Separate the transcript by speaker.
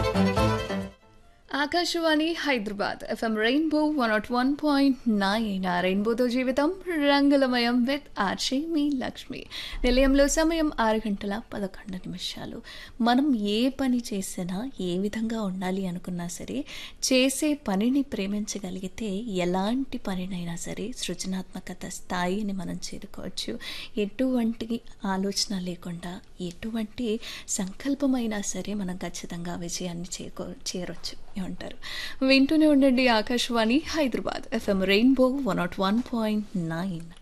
Speaker 1: Akashvani Hyderabad FM Rainbow one naught one point nine ఆ రెయిన్బోతో జీవితం రంగులమయం విత్ ఆర్షి మీ లక్ష్మి నిలయంలో సమయం ఆరు గంటల పదకొండు నిమిషాలు మనం ఏ పని చేసినా ఏ విధంగా ఉండాలి అనుకున్నా సరే చేసే పనిని ప్రేమించగలిగితే ఎలాంటి పనినైనా సరే సృజనాత్మకత స్థాయిని మనం చేరుకోవచ్చు ఎటువంటి ఆలోచన లేకుండా ఎటువంటి సంకల్పమైనా సరే మనం ఖచ్చితంగా విజయాన్ని చేకో చేరొచ్చు ఏమంటారు వింటూనే ఉండండి Akashvani Hyderabad FM Rainbow one naught one point nine